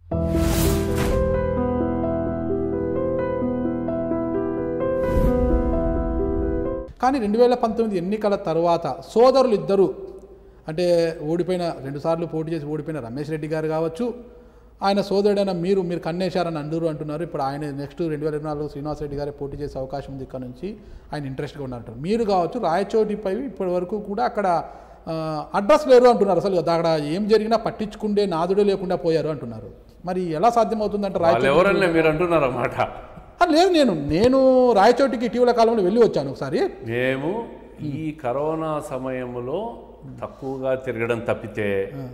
కానీ రెండు వేల పంతొమ్మిది ఎన్నికల తర్వాత సోదరులు ఇద్దరు అంటే ఓడిపోయిన రెండుసార్లు పోటీ చేసి ఓడిపోయిన రమేష్ రెడ్డి గారు కావచ్చు ఆయన సోదరుడైన మీరు మీరు కన్నేశారని అందరూ అంటున్నారు ఇప్పుడు ఆయన నెక్స్ట్ రెండు వేల ఇరవై నాలుగు శ్రీనివాస్ రెడ్డి గారే పోటీ చేసే అవకాశం ఉంది ఇక్కడ నుంచి ఆయన ఇంట్రెస్ట్గా ఉన్నారంటారు మీరు కావచ్చు రాయచోటిపై ఇప్పటి వరకు కూడా అక్కడ ఆ, అడ్రస్ లేరు అంటున్నారు అసలు అక్కడ ఏం జరిగినా పట్టించుకుండే నాదుడే లేకుండా పోయారు అంటున్నారు మరి ఎలా సాధ్యమవుతుందంటే వాళ్ళు రాయచోటి ఎవరన్నా మీరు అంటున్నారు అన్నమాట ఆ, లేదు నేను నేను రాయచోటికి ఇటీవల కాలంలో వెళ్ళి వచ్చాను ఒకసారి మేము ఈ కరోనా సమయంలో తక్కువగా తిరగడం తప్పితే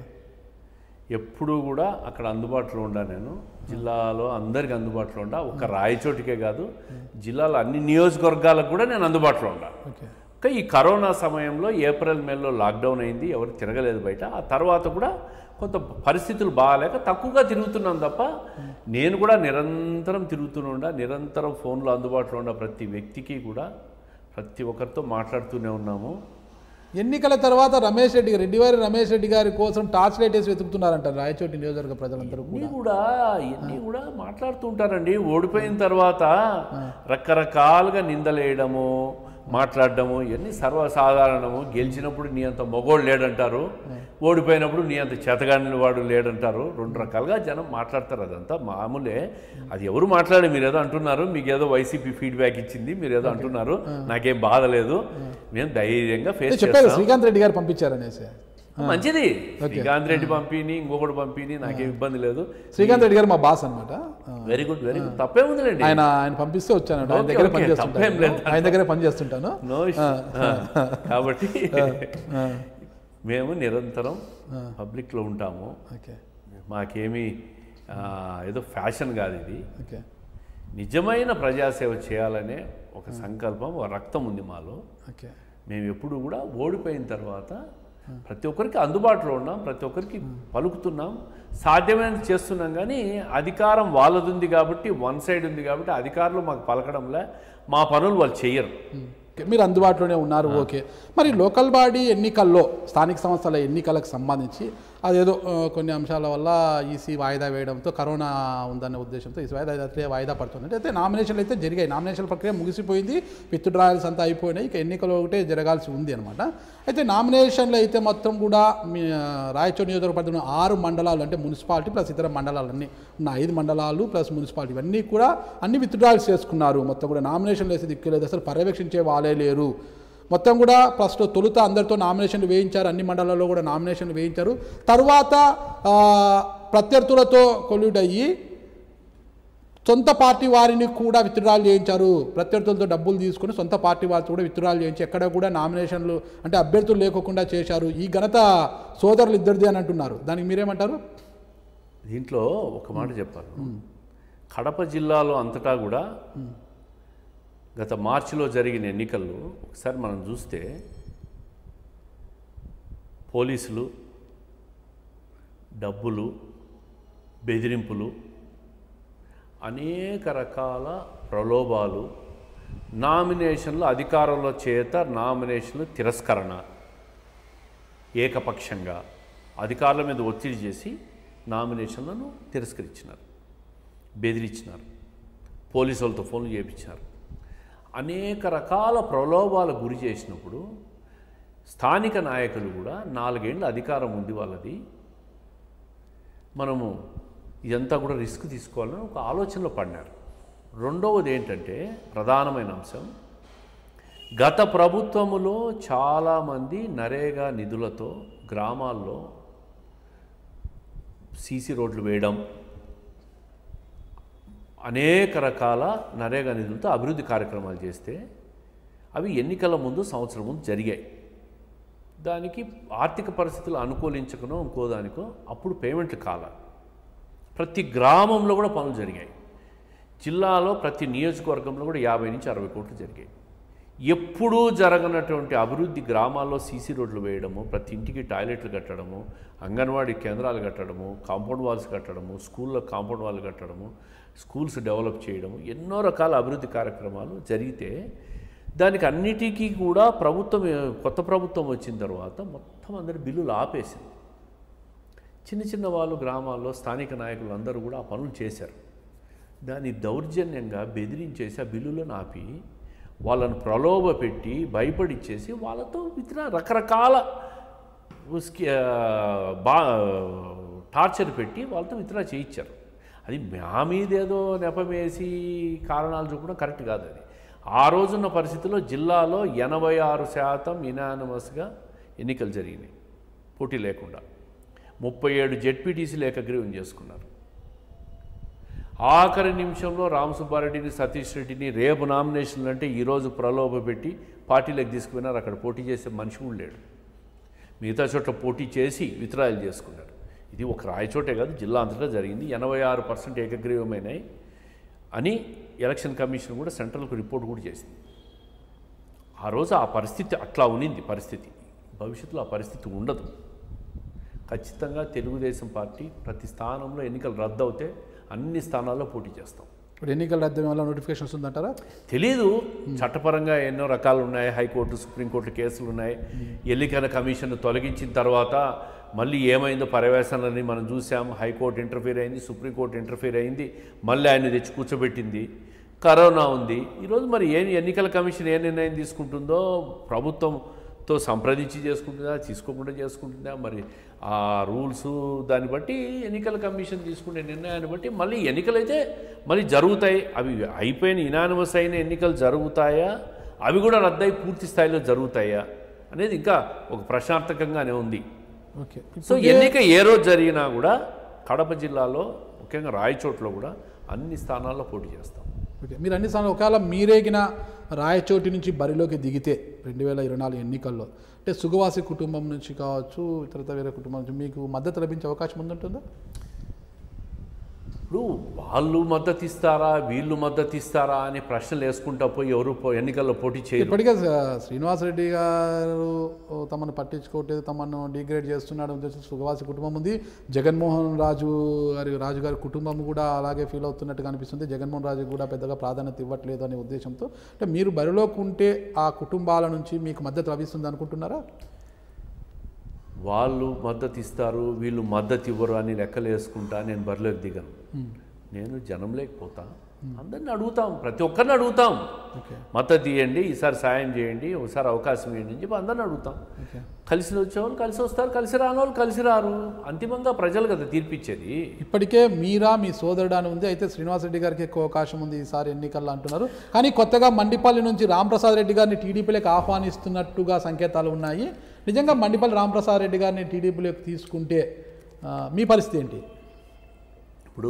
ఎప్పుడూ కూడా అక్కడ అందుబాటులో ఉండా నేను జిల్లాలో అందరికి అందుబాటులో ఉండా ఒక రాయచోటికే కాదు జిల్లాలో అన్ని నియోజకవర్గాలకు కూడా నేను అందుబాటులో ఉండా ఓకే ఇంకా ఈ కరోనా సమయంలో ఏప్రిల్ మేలో లాక్డౌన్ అయింది ఎవరు తిరగలేదు బయట ఆ తర్వాత కూడా కొంత పరిస్థితులు బాగాలేక తక్కువగా తిరుగుతున్నాం తప్ప నేను కూడా నిరంతరం తిరుగుతూనే ఉండా నిరంతరం ఫోన్లో అందుబాటులో ఉన్న ప్రతి వ్యక్తికి కూడా ప్రతి ఒక్కరితో మాట్లాడుతూనే ఉన్నాము ఎన్నికల తర్వాత రమేష్ రెడ్డి గారు రెడ్డివారి రమేష్ రెడ్డి గారి కోసం టార్చ్ లైట్ వేసి వెతుకుతున్నారంట రాయచోటి నియోజకవర్గ ప్రజలందరూ కూడా ఇవన్నీ కూడా ఇవన్నీ కూడా మాట్లాడుతూ ఉంటారండి ఓడిపోయిన తర్వాత రకరకాలుగా నిందలేయడము మాట్లాడడము ఇవన్నీ సర్వసాధారణము గెలిచినప్పుడు నీ అంత మొగోడు లేడంటారు ఓడిపోయినప్పుడు నీ అంత చేతగాని వాడు లేడంటారు రెండు రకాలుగా జనం మాట్లాడతారు అదంతా మామూలే అది ఎవరు మాట్లాడే మీరు ఏదో అంటున్నారు మీకు ఏదో వైసీపీ ఫీడ్బ్యాక్ ఇచ్చింది మీరు ఏదో అంటున్నారు నాకేం బాధ లేదు మేము ధైర్యంగా ఫేస్ చెప్పారు చేస్తాం శ్రీకాంత్ రెడ్డి గారు పంపించారనేసి మంచిది శ్రీకాంత్ రెడ్డి పంపిని ఇంకొకటి పంపిని నాకేం ఇబ్బంది లేదు శ్రీకాంత్ రెడ్డి గారు మా బాస్ అనమాట వెరీ గుడ్ వెరీ గుడ్ తప్పే ఉందిలేండి ఆయన ఆయన పంపిస్తే వచ్చాను ఆయన ఓకే, దగ్గర ఓకే, పని తప్పేం చేస్తుంటాను లేదు. ఆయన దగ్గర పని చేస్తుంటాను నో కాబట్టి మేము నిరంతరం పబ్లిక్లో ఉంటాము ఓకే మాకేమీ ఆ, ఏదో ఫ్యాషన్ కాదు ఇది ఓకే నిజమైన ప్రజాసేవ చేయాలనే ఒక సంకల్పం ఒక రక్తం ఉంది మాలో ఓకే మేము ఎప్పుడు కూడా ఓడిపోయిన తర్వాత ప్రతి ఒక్కరికి అందుబాటులో ఉన్నాం ప్రతి ఒక్కరికి పలుకుతున్నాం సాధ్యమైనది చేస్తున్నాం కానీ అధికారం వాళ్ళది ఉంది కాబట్టి వన్ సైడ్ ఉంది కాబట్టి అధికారులు మాకు పలకడంలే మా పనులు వాళ్ళు చెయ్యరు ఓకే, మీరు అందుబాటులోనే ఉన్నారు ఓకే మరి లోకల్ బాడీ ఎన్నికల్లో స్థానిక సంస్థల ఎన్నికలకు సంబంధించి అదేదో ఆ, కొన్ని అంశాల వల్ల ఈసీ వాయిదా వేయడంతో కరోనా ఉందనే ఉద్దేశంతో ఈ వాయిదా అయితే వాయిదా పడుతుంది అయితే నామినేషన్లు అయితే జరిగాయి నామినేషన్ ప్రక్రియ ముగిసిపోయింది విత్ డ్రాయల్స్ అంతా అయిపోయినాయి ఇక ఎన్నికలు ఒకటే జరగాల్సి ఉంది అనమాట అయితే నామినేషన్లు అయితే మొత్తం కూడా మీ ఆ, రాయచోటి నియోజకవర్గంలో ఆరు మండలాలు అంటే మున్సిపాలిటీ ప్లస్ ఇతర మండలాలన్నీ ఉన్న ఐదు మండలాలు ప్లస్ మున్సిపాలిటీ ఇవన్నీ కూడా అన్ని విత్డ్రాల్స్ చేసుకున్నారు మొత్తం కూడా నామినేషన్లు వేసి దిక్కులేదు అసలు పర్యవేక్షించే వాళ్ళే లేరు మొత్తం కూడా ఫస్ట్ తొలుత అందరితో నామినేషన్లు వేయించారు అన్ని మండలాల్లో కూడా నామినేషన్లు వేయించారు తర్వాత ఆ, ప్రత్యర్థులతో కొల్యూట్ అయ్యి సొంత పార్టీ వారిని కూడా విత్డ్రాల్ చేయించారు ప్రత్యర్థులతో డబ్బులు తీసుకుని సొంత పార్టీ వారితో కూడా విత్డ్రాల్ చేయించి ఎక్కడ కూడా నామినేషన్లు అంటే అభ్యర్థులు లేకోకుండా చేశారు ఈ ఘనత సోదరులు ఇద్దరిది అని అంటున్నారు దానికి మీరేమంటారు దీంట్లో ఒక మాట చెప్పాను కడప జిల్లాలో అంతటా కూడా గత మార్చిలో జరిగిన ఎన్నికల్లో ఒకసారి మనం చూస్తే పోలీసులు డబ్బులు బెదిరింపులు అనేక రకాల ప్రలోభాలు నామినేషన్లు అధికారంలో చేత నామినేషన్లు తిరస్కరణ ఏకపక్షంగా అధికారుల మీద ఒత్తిడి చేసి నామినేషన్లను తిరస్కరించినారు బెదిరించినారు పోలీసు వాళ్ళతో ఫోన్లు చేయించినారు అనేక రకాల ప్రలోభాలు గురి చేసినప్పుడు స్థానిక నాయకులు కూడా నాలుగేండ్ల అధికారం ఉంది వాళ్ళది మనము ఇదంతా కూడా రిస్క్ తీసుకోవాలని ఒక ఆలోచనలో పడినారు రెండవది ఏంటంటే ప్రధానమైన అంశం గత ప్రభుత్వములో చాలామంది నరేగా నిధులతో గ్రామాల్లో సీసీ రోడ్లు వేయడం అనేక రకాల నరేగా నిధులతో అభివృద్ధి కార్యక్రమాలు చేస్తే అవి ఎన్నికల ముందు సంవత్సరం ముందు జరిగాయి దానికి ఆర్థిక పరిస్థితులు అనుకూలించకనో ఇంకో దానికో అప్పుడు పేమెంట్లు కాల ప్రతి గ్రామంలో కూడా పనులు జరిగాయి జిల్లాలో ప్రతి నియోజకవర్గంలో కూడా యాభై నుంచి అరవై కోట్లు జరిగాయి ఎప్పుడూ జరగనటువంటి అభివృద్ధి గ్రామాల్లో సీసీ రోడ్లు వేయడము ప్రతి ఇంటికి టాయిలెట్లు కట్టడము అంగన్వాడీ కేంద్రాలు కట్టడము కాంపౌండ్ వాల్స్ కట్టడము స్కూల్లో కాంపౌండ్ వాల్ కట్టడము స్కూల్స్ డెవలప్ చేయడము ఎన్నో రకాల అభివృద్ధి కార్యక్రమాలు జరిగితే దానికి అన్నిటికీ కూడా ప్రభుత్వం కొత్త ప్రభుత్వం వచ్చిన తర్వాత మొత్తం అందరి బిల్లులు ఆపేసింది చిన్న చిన్న వాళ్ళు గ్రామాల్లో స్థానిక నాయకులు అందరూ కూడా ఆ పనులు చేశారు దాన్ని దౌర్జన్యంగా బెదిరించేసి ఆ బిల్లులను ఆపి వాళ్ళను ప్రలోభ పెట్టి భయపడిచ్చేసి వాళ్ళతో ఇతర రకరకాల ఉస్కి ఆ, బా టార్చర్ పెట్టి వాళ్ళతో విత్డ్రా చేయించారు అది మా మీద ఏదో నెపమేసి కారణాలు చూపడం కరెక్ట్ కాదు అది ఆ రోజున్న పరిస్థితిలో జిల్లాలో ఎనభై ఆరు శాతం ఇనానమస్గా ఎన్నికలు జరిగినాయి పోటీ లేకుండా ముప్పై ఏడు జెడ్పీటీసీలు ఏకగ్రీవం చేసుకున్నారు ఆఖరి నిమిషంలో రామసుబ్బారెడ్డిని సతీష్ రెడ్డిని రేపు నామినేషన్లు అంటే ఈరోజు ప్రలోభ పెట్టి పార్టీలోకి తీసుకుపోయినారు అక్కడ పోటీ చేసే మనిషి కూడా లేడు మిగతా చోట్ల పోటీ చేసి విత్డ్రాయలు చేసుకున్నారు ఇది ఒక రాయచోటే కాదు జిల్లా అంతటా జరిగింది ఎనభై ఆరు పర్సెంట్ ఏకగ్రీవమైనాయి అని ఎలక్షన్ కమిషన్ కూడా సెంట్రల్కు రిపోర్ట్ కూడా చేసింది ఆ రోజు ఆ పరిస్థితి అట్లా ఉన్నింది పరిస్థితి భవిష్యత్తులో ఆ పరిస్థితి ఉండదు ఖచ్చితంగా తెలుగుదేశం పార్టీ ప్రతి స్థానంలో ఎన్నికలు రద్దు అవుతే అన్ని స్థానాల్లో పోటీ చేస్తాం ఇప్పుడు ఎన్నికల రద్దు వల్ల నోటిఫికేషన్స్ ఉందంటారా తెలీదు చట్టపరంగా ఎన్నో రకాలు ఉన్నాయి హైకోర్టు సుప్రీంకోర్టు కేసులు ఉన్నాయి ఎన్నికల కమిషన్ తొలగించిన తర్వాత మళ్ళీ ఏమైందో పర్యవేశనని మనం చూసాం హైకోర్టు ఇంటర్ఫీర్ అయింది సుప్రీంకోర్టు ఇంటర్ఫీర్ అయింది మళ్ళీ ఆయన తెచ్చి కూర్చోబెట్టింది కరోనా ఉంది ఈరోజు మరి ఏ ఎన్నికల కమిషన్ ఏ నిర్ణయం తీసుకుంటుందో ప్రభుత్వంతో సంప్రదించి చేసుకుంటుందా తీసుకోకుండా చేసుకుంటుందా మరి ఆ రూల్స్ దాన్ని బట్టి ఎన్నికల కమిషన్ తీసుకునే నిర్ణయాన్ని బట్టి మళ్ళీ ఎన్నికలైతే మళ్ళీ జరుగుతాయి అవి అయిపోయిన ఇనానిమస్ అయిన ఎన్నికలు జరుగుతాయా అవి కూడా రద్దయి పూర్తి స్థాయిలో జరుగుతాయా అనేది ఇంకా ఒక ప్రశాంతకంగానే ఉంది ఓకే సో ఎన్నిక ఏ రోజు జరిగినా కూడా కడప జిల్లాలో ముఖ్యంగా రాయచోట్లో కూడా అన్ని స్థానాల్లో పోటీ చేస్తాం ఓకే మీరు అన్ని స్థానాలు ఒకవేళ మీరేగిన రాయచోటి నుంచి బరిలోకి దిగితే రెండు వేల ఇరవై నాలుగు ఎన్నికల్లో అంటే సుగవాసి కుటుంబం నుంచి కావచ్చు ఇతరత వేరే కుటుంబం నుంచి మీకు మద్దతు లభించే అవకాశం ఉందంటుందా ఇప్పుడు వాళ్ళు మద్దతు ఇస్తారా వీళ్ళు మద్దతు ఇస్తారా అని ప్రశ్నలు వేసుకుంటా పోయి ఎవరు పో- ఎన్నికల్లో పోటీ చేయరు ఇప్పటికే స- శ్రీనివాసరెడ్డి గారు ఓ, తమను పట్టించుకోవట్లేదు తమను డిగ్రేడ్ చేస్తున్నాడు అని చెప్పి సుగవాసి కుటుంబం ఉంది జగన్మోహన్ రాజు గారి రాజు గారి కుటుంబం కూడా అలాగే ఫీల్ అవుతున్నట్టుగా అనిపిస్తుంది జగన్మోహన్ రాజు కూడా పెద్దగా ప్రాధాన్యత ఇవ్వట్లేదు అనే ఉద్దేశంతో అంటే మీరు బరిలోకి ఉంటే ఆ కుటుంబాల నుంచి మీకు మద్దతు లభిస్తుంది అనుకుంటున్నారా వాళ్ళు మద్దతు ఇస్తారు వీళ్ళు మద్దతు ఇవ్వరు అని లెక్కలు వేసుకుంటా నేను బరిలోకి దిగను నేను జనం లేకపోతా అందరిని అడుగుతాం ప్రతి ఒక్కరిని అడుగుతాం ఓకే మద్దతు ఇవ్వండి ఈసారి సాయం చేయండి ఒకసారి అవకాశం ఇవ్వండి అని చెప్పి అందరిని అడుగుతాం ఓకే కలిసి వచ్చేవాళ్ళు కలిసి వస్తారు కలిసి రాని వాళ్ళు కలిసి రారు అంతిమంగా ప్రజలు కదా తీర్పిచ్చేది ఇప్పటికే మీరా మీ సోదరుడు అని ఉంది అయితే శ్రీనివాసరెడ్డి గారికి ఎక్కువ అవకాశం ఉంది ఈసారి ఎన్నికల్లో అంటున్నారు కానీ కొత్తగా మండిపల్లి నుంచి రాంప్రసాద్ రెడ్డి గారిని టీడీపీలోకి ఆహ్వానిస్తున్నట్టుగా సంకేతాలు ఉన్నాయి నిజంగా మండిపల్లి రాంప్రసాద్ రెడ్డి గారిని టీడీపీలోకి తీసుకుంటే ఆ, మీ పరిస్థితి ఏంటి ఇప్పుడు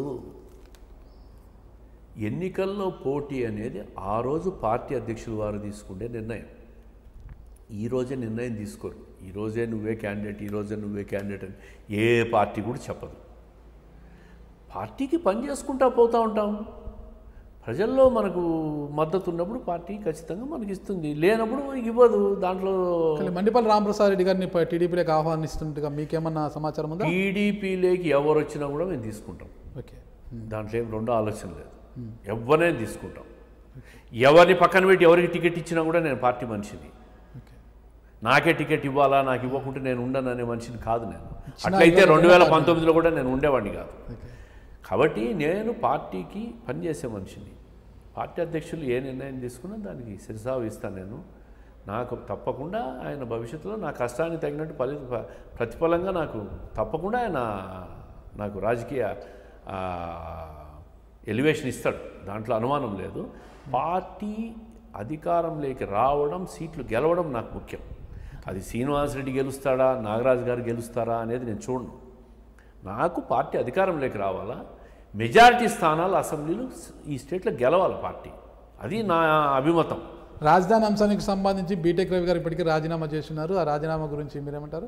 ఎన్నికల్లో పోటీ అనేది ఆ రోజు పార్టీ అధ్యక్షులు వారు తీసుకునే నిర్ణయం ఈ రోజే నిర్ణయం తీసుకోరు ఈ రోజే నువ్వే క్యాండిడేట్ ఈ రోజే నువ్వే క్యాండిడేట్ అని ఏ పార్టీ కూడా చెప్పదు పార్టీకి పని చేసుకుంటా పోతూ ఉంటాం ప్రజల్లో మనకు మద్దతు ఉన్నప్పుడు పార్టీ ఖచ్చితంగా మనకి ఇస్తుంది లేనప్పుడు మనకి ఇవ్వదు దాంట్లో కానీ మండిపల్లి రాంప్రసాద్ రెడ్డి గారిని ప- టీడీపీలోకి ఆహ్వానిస్తున్నట్టుగా మీకేమన్నా సమాచారం ఉందా టీడీపీలోకి ఎవరు వచ్చినా కూడా మేము తీసుకుంటాం ఓకే దాంట్లో ఏం రెండో ఆలోచన లేదు ఎవరినైనా తీసుకుంటాం ఎవరిని పక్కన పెట్టి ఎవరికి టికెట్ ఇచ్చినా కూడా నేను పార్టీ మనిషిని ఓకే నాకే టికెట్ ఇవ్వాలా నాకు ఇవ్వకుంటే నేను ఉండను అనే మనిషిని కాదు నేను ఇచ్చినా అట్లయితే ఇవ్వకపోయినా రెండు వేల పార్టీ. పంతొమ్మిదిలో కూడా నేను ఉండేవాడిని కాదు ఓకే కాబట్టి నేను పార్టీకి పనిచేసే మనిషిని పార్టీ అధ్యక్షులు ఏ నిర్ణయం తీసుకున్నా దానికి శిరసావిస్తాను నేను నాకు తప్పకుండా ఆయన భవిష్యత్తులో నా కష్టానికి తగినట్టు ఫలి ప- ప్రతిఫలంగా నాకు తప్పకుండా ఆయన నాకు రాజకీయ ఆ, ఎలివేషన్ ఇస్తాడు దాంట్లో అనుమానం లేదు పార్టీ అధికారంలోకి రావడం సీట్లు గెలవడం నాకు ముఖ్యం అది శ్రీనివాసరెడ్డి గెలుస్తాడా నాగరాజు గారు గెలుస్తారా అనేది నేను చూడను నాకు పార్టీ అధికారంలోకి రావాలా మెజారిటీ స్థానాలు అసెంబ్లీలు ఈ స్టేట్లో గెలవాలి పార్టీ అది నా అభిమతం రాజధాని అంశానికి సంబంధించి బీటెక్ రవి గారు ఇప్పటికే రాజీనామా చేస్తున్నారు ఆ రాజీనామా గురించి మీరేమంటారు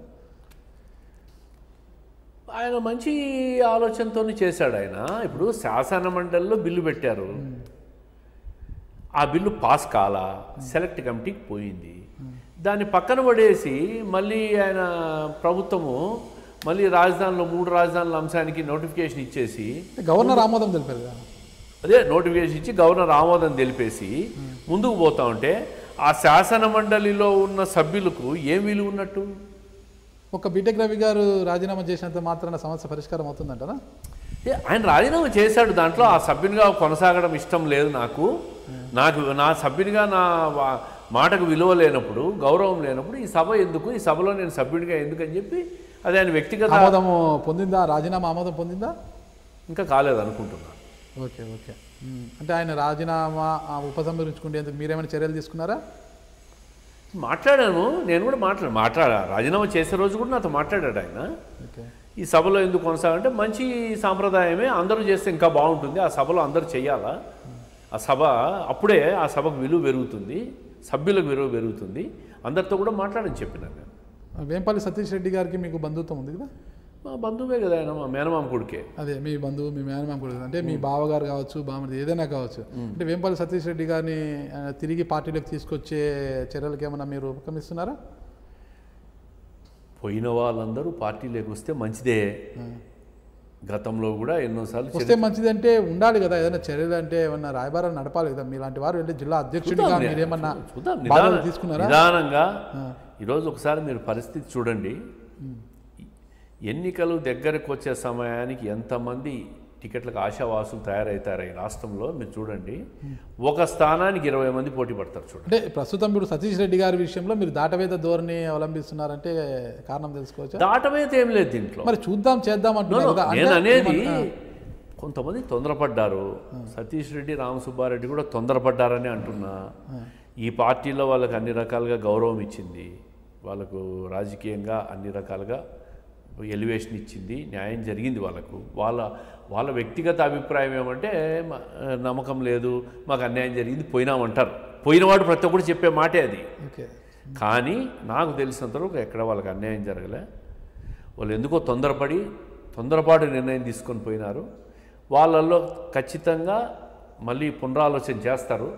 ఆయన మంచి ఆలోచనతో చేశాడు ఆయన ఇప్పుడు శాసన మండలిలో బిల్లు పెట్టారు ఆ బిల్లు పాస్ కాలా సెలెక్ట్ కమిటీకి పోయింది దాన్ని పక్కన పడేసి మళ్ళీ ఆయన ప్రభుత్వము మళ్ళీ రాజధానిలో మూడు రాజధానుల అంశానికి నోటిఫికేషన్ ఇచ్చేసి గవర్నర్ ఆమోదం తెలిపారు కదా అదే నోటిఫికేషన్ ఇచ్చి గవర్నర్ ఆమోదం తెలిపేసి ముందుకు పోతా ఉంటే ఆ శాసన మండలిలో ఉన్న సభ్యులకు ఏం విలువ ఉన్నట్టు ఒక బీటెక్ రవి గారు రాజీనామా చేసినంత మాత్రాన సమస్య పరిష్కారం అవుతుందంటారా ఏ, ఆయన రాజీనామా చేశాడు దాంట్లో ఆ సభ్యునిగా కొనసాగడం ఇష్టం లేదు నాకు నాకు నా సభ్యునిగా నా వా- మాటకు విలువ లేనప్పుడు గౌరవం లేనప్పుడు ఈ సభ ఎందుకు ఈ సభలో నేను సభ్యునిగా ఎందుకు అని చెప్పి అది ఆయన వ్యక్తిగత ఆమోదం పొందిందా రాజీనామా ఆమోదం పొందిందా ఇంకా కాలేదు అనుకుంటున్నాను ఓకే ఓకే ఉమ్. అంటే ఆయన రాజీనామా ఆ, ఉపసంహరించుకునేందుకు మీరేమైనా చర్యలు తీసుకున్నారా మాట్లాడాను నేను కూడా మాట్లాడా మాట్లాడా రాజీనామా చేసే రోజు కూడా నాతో మాట్లాడాడు ఆయన ఓకే ఈ సభలో ఎందుకు కొనసాగంటే మంచి సాంప్రదాయమే అందరూ చేస్తే ఇంకా బాగుంటుంది ఆ సభలో అందరూ చేయాలా ఆ సభ అప్పుడే ఆ సభకు విలువ పెరుగుతుంది సభ్యులకు విలువ పెరుగుతుంది అందరితో కూడా మాట్లాడని చెప్పినాను నేను వేంపల్లి సతీష్ రెడ్డి గారికి మీకు బంధుత్వం ఉంది కదా మా బంధువే కదా ఆయన మా మేనమామ కొడుకే అదే మీ బంధువు మీ మేనమామ కూడా అంటే మీ బావగారు కావచ్చు బామ్మది ఏదైనా కావచ్చు అంటే వేంపల్లి సతీష్ రెడ్డి గారిని ఆ, తిరిగి పార్టీలోకి తీసుకొచ్చే చర్యలకు ఏమైనా మీరు ఉపక్రమిస్తున్నారా పోయిన వాళ్ళందరూ పార్టీలోకి వస్తే మంచిదే గతంలో కూడా ఎన్నోసార్లు వస్తే మంచిదంటే ఉండాలి కదా ఏదైనా చర్యలు అంటే ఏమన్నా రాయబారాలు నడపాలి కదా మీలాంటి వారు వెళ్ళి జిల్లా అధ్యక్షుడిగా చూద్దాం, మీరేమన్నా చూద్దాం బాధ్యతలు నిదాన- తీసుకున్నారా నిదానంగా ఈరోజు ఒకసారి మీరు పరిస్థితి చూడండి ఎన్నికలు దగ్గరకు వచ్చే సమయానికి ఎంతమంది టికెట్లకు ఆశావాసులు తయారవుతారు ఈ రాష్ట్రంలో మీరు చూడండి ఒక స్థానానికి ఇరవై మంది పోటీ పడతారు చూడండి అంటే ప్రస్తుతం ఇప్పుడు సతీష్ రెడ్డి గారి విషయంలో మీరు దాటవేద ధోరణి అవలంబిస్తున్నారంటే కారణం తెలుసుకోవచ్చా దాటమైతే ఏం లేదు దీంట్లో మరి చూద్దాం చేద్దాం No, అంటున్నారు no, కదా నేను అంటే అనేది ఏమన్నా- కొంతమంది తొందరపడ్డారు సతీష్ రెడ్డి రామసుబ్బారెడ్డి కూడా తొందరపడ్డారని అంటున్నా ఈ పార్టీలో వాళ్ళకి అన్ని రకాలుగా గౌరవం ఇచ్చింది వాళ్ళకు రాజకీయంగా అన్ని రకాలుగా ఎలివేషన్ ఇచ్చింది న్యాయం జరిగింది వాళ్ళకు వాళ్ళ వాళ్ళ వ్యక్తిగత అభిప్రాయం ఏమంటే మ- నమ్మకం లేదు మాకు అన్యాయం జరిగింది పోయినామంటారు పోయినవాడు ప్రతి ఒక్కరు చెప్పే మాటే అది ఓకే కానీ నాకు తెలిసినంతవరకు ఎక్కడ వాళ్ళకి అన్యాయం జరగలే వాళ్ళు ఎందుకో తొందరపడి తొందరపాటు నిర్ణయం తీసుకొని పోయినారు వాళ్ళల్లో ఖచ్చితంగా మళ్ళీ పునరాలోచన చేస్తారు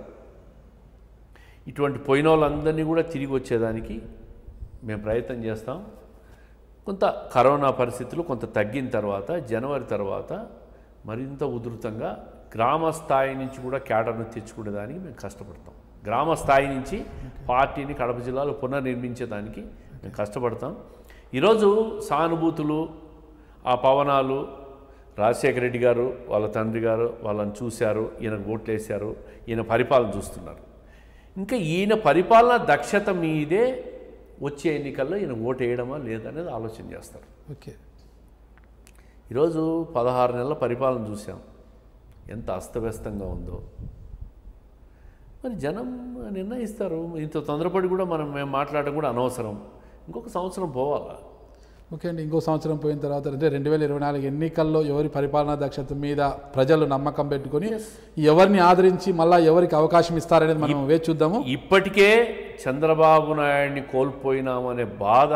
ఇటువంటి పోయిన వాళ్ళందరినీ కూడా తిరిగి వచ్చేదానికి మేము ప్రయత్నం చేస్తాం కొంత కరోనా పరిస్థితులు కొంత తగ్గిన తర్వాత జనవరి తర్వాత మరింత ఉధృతంగా గ్రామ స్థాయి నుంచి కూడా క్యాడర్ను తెచ్చుకునేదానికి మేము కష్టపడతాం గ్రామ స్థాయి నుంచి పార్టీని కడప జిల్లాలో పునర్నిర్మించేదానికి మేము కష్టపడతాం ఈరోజు సానుభూతులు ఆ పవనాలు రాజశేఖర రెడ్డి గారు వాళ్ళ తండ్రి గారు వాళ్ళని చూశారు ఈయనకు ఓట్లు వేశారు ఈయన పరిపాలన చూస్తున్నారు ఇంకా ఈయన పరిపాలన దక్షత మీదే వచ్చే ఎన్నికల్లో ఈయన ఓటు వేయడమా లేదనేది ఆలోచన చేస్తారు ఓకే ఈరోజు పదహారు నెలల పరిపాలన చూసాం ఎంత అస్తవ్యస్తంగా ఉందో మరి జనం నిర్ణయిస్తారు ఇంత తొందరపడి కూడా మనం మేము మాట్లాడడం కూడా అనవసరం ఇంకొక సంవత్సరం పోవాలా ఓకే అండి ఇంకో సంవత్సరం పోయిన తర్వాత అంటే రెండు వేల ఇరవై నాలుగు ఎన్నికల్లో ఎవరి పరిపాలనా దక్షత మీద ప్రజలు నమ్మకం పెట్టుకొని ఎవరిని ఆదరించి మళ్ళా ఎవరికి అవకాశం ఇస్తారనేది మనం వేచి చూద్దాము ఇప్పటికే చంద్రబాబు నాయుడిని కోల్పోయినామనే బాధ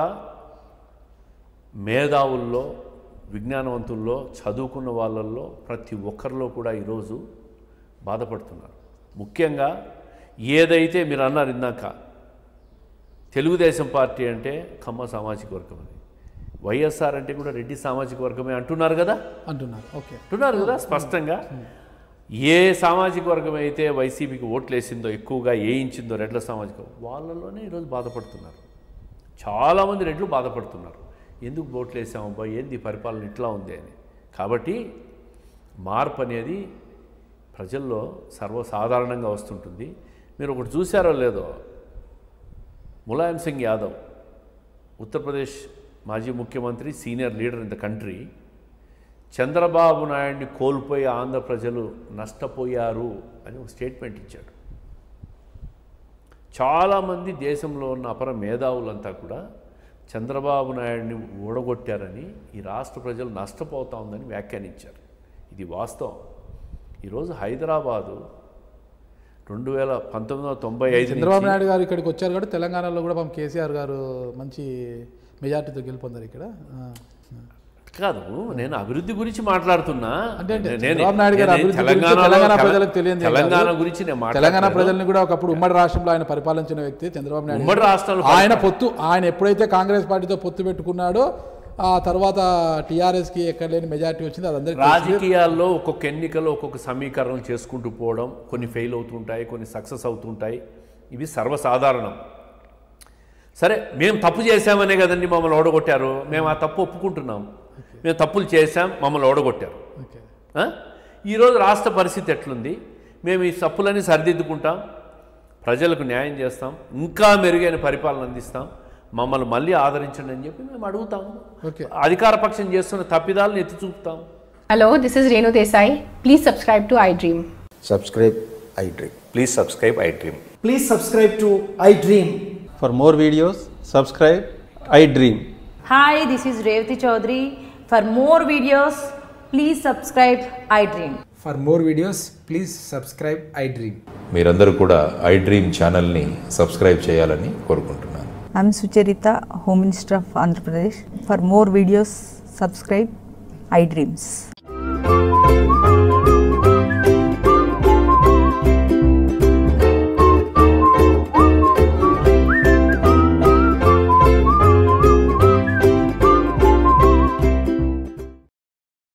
మేధావుల్లో విజ్ఞానవంతుల్లో చదువుకున్న వాళ్ళల్లో ప్రతి ఒక్కరిలో కూడా ఈరోజు బాధపడుతున్నారు ముఖ్యంగా ఏదైతే మీరు అన్నారు ఇందాక తెలుగుదేశం పార్టీ అంటే కమ్మ సామాజిక వర్గం అని వైఎస్ఆర్ అంటే కూడా రెడ్డి సామాజిక వర్గమే అంటున్నారు కదా అంటున్నారు ఓకే అంటున్నారు కదా స్పష్టంగా ఏ సామాజిక వర్గం అయితే వైసీపీకి ఓట్లు వేసిందో ఎక్కువగా వేయించిందో రెడ్ల సామాజిక వాళ్ళలోనే ఈరోజు బాధపడుతున్నారు చాలామంది రెడ్లు బాధపడుతున్నారు ఎందుకు ఓట్లు వేసామబ్బా ఏంది ఈ పరిపాలన ఇట్లా ఉంది అని కాబట్టి మార్పు అనేది ప్రజల్లో సర్వసాధారణంగా వస్తుంటుంది మీరు ఒకటి చూసారో లేదో ములాయం సింగ్ యాదవ్ ఉత్తరప్రదేశ్ మాజీ ముఖ్యమంత్రి senior leader in the country Chandrababu నాయుడిని కోల్పోయి ఆంధ్ర ప్రజలు నష్టపోయారు అని ఒక స్టేట్మెంట్ ఇచ్చాడు చాలామంది దేశంలో ఉన్న అపర మేధావులంతా కూడా చంద్రబాబు నాయుడిని ఓడగొట్టారని ఈ రాష్ట్ర ప్రజలు నష్టపోతా ఉందని వ్యాఖ్యానించారు ఇది వాస్తవం ఈరోజు హైదరాబాదు రెండు వేల పంతొమ్మిది వందల తొంభై ఐదు చంద్రబాబు నాయుడు గారు ఇక్కడికి వచ్చారు కాబట్టి తెలంగాణలో కూడా పాపం కేసీఆర్ గారు మంచి మెజార్టీతో గెలుపొందారు ఇక్కడ ఆ. కాదు నేను అభివృద్ధి గురించి మాట్లాడుతున్నా అంటే అంటే నేను- చంద్రబాబు నాయుడు గారి నేను అభివృద్ధి గురించి తెలంగాణలో తెలంగాణ తెల- ప్రజలకు తెలియదు ఏం తెలంగాణ కాదు. గురించి నేను తెలంగాణ మాట్లాడలేదు. ప్రజల్ని కూడా ఒకప్పుడు ఉమ్మడి రాష్ట్రంలో ఆయన పరిపాలించిన వ్యక్తి చంద్రబాబు నాయుడు ఉమ్మడి రాష్ట్రాలు ఆయన పొత్తు ఆయన ఎప్పుడైతే కాంగ్రెస్ పార్టీతో పొత్తు పెట్టుకున్నాడో ఆ తర్వాత టీఆర్ఎస్కి ఎక్కడ లేని మెజార్టీ వచ్చింది అది అందరికీ తెలుసు. రాజకీయాల్లో ఒక్కొక్క ఎన్నికల్లో ఒక్కొక్క సమీకరణలు చేసుకుంటూ పోవడం కొన్ని ఫెయిల్ అవుతుంటాయి కొన్ని సక్సెస్ అవుతుంటాయి ఇవి సర్వసాధారణం సరే మేము తప్పు చేశామనే కదండి మమ్మల్ని ఓడగొట్టారు మేము ఆ తప్పు ఒప్పుకుంటున్నాం మేము తప్పులు చేశాం మమ్మల్ని ఓడగొట్టారు ఓకే ఆ? ఈరోజు రాష్ట్ర పరిస్థితి ఎట్లుంది మేము ఈ తప్పులన్నీ సరిదిద్దుకుంటాం ప్రజలకు న్యాయం చేస్తాం ఇంకా మెరుగైన పరిపాలన అందిస్తాం మమ్మల్ని మళ్ళీ ఆదరించండి అని చెప్పి మేము అడుగుతాం ఓకే అధికార పక్షం చేస్తున్న తప్పిదాలను ఎత్తి చూపుతాం Hello, this is Renu Desai. Please subscribe to iDream. subscribe iDream. Please subscribe iDream. Please subscribe to iDream. For more videos, subscribe I Dream. Hi, this is Revati Chaudhary. For more videos, please subscribe iDream. For more videos, please subscribe iDream. మీరందరూ కూడా iDream ఛానల్ని subscribe చేయాలని కోరుకుంటున్నాను I'm Sucharita, Home Minister of Andhra Pradesh. For more videos, subscribe iDreams.